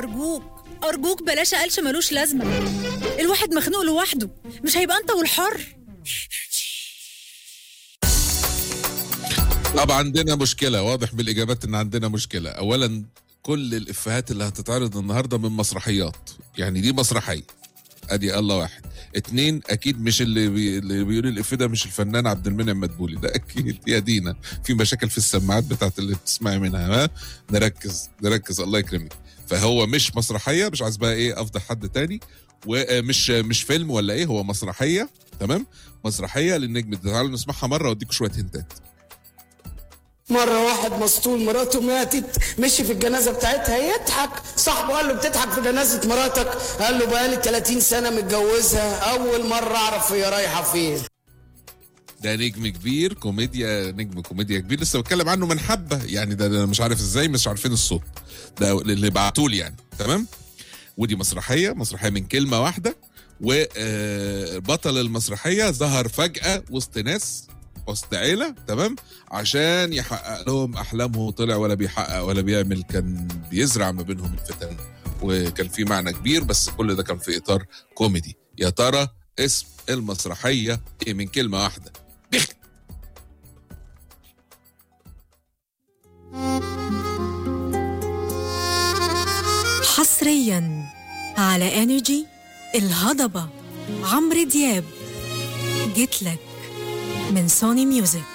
أرجوك أرجوك بلاش قلش ملوش لازمة الواحد مخنوق لوحده مش هيبقى أنت والحر طب عندنا مشكلة واضح بالإجابات إن عندنا مشكلة أولا كل الإفيهات اللي هتتعرض النهاردة من مسرحيات يعني دي مسرحية أدي الله واحد اتنين أكيد مش اللي, بي... اللي بيقول الإفيه ده مش الفنان عبد المنعم مدبولي ده أكيد يا دينا في مشاكل في السماعات بتاعت اللي بتسمعي منها ها نركز نركز الله يكرمك فهو مش مسرحية مش عايز بقى إيه أفضل حد تاني ومش مش فيلم ولا إيه هو مسرحية تمام مسرحية للنجم ده تعالوا نسمعها مرة وأديكم شوية هنتات مرة واحد مسطول مراته ماتت مشي في الجنازة بتاعتها يضحك صاحبه قال له بتضحك في جنازة مراتك قال له بقالي 30 سنة متجوزها أول مرة أعرف هي رايحة فين ده نجم كبير كوميديا نجم كوميديا كبير لسه بتكلم عنه من حبه يعني ده, ده مش عارف ازاي مش عارفين الصوت ده اللي بعتولي يعني تمام ودي مسرحيه مسرحيه من كلمه واحده وبطل المسرحيه ظهر فجاه وسط ناس وسط عيله تمام عشان يحقق لهم احلامهم طلع ولا بيحقق ولا بيعمل كان بيزرع ما بينهم الفتن وكان في معنى كبير بس كل ده كان في اطار كوميدي يا ترى اسم المسرحيه ايه من كلمه واحده بخ حصريا على انرجي الهضبة عمرو دياب جيتلك من سوني ميوزك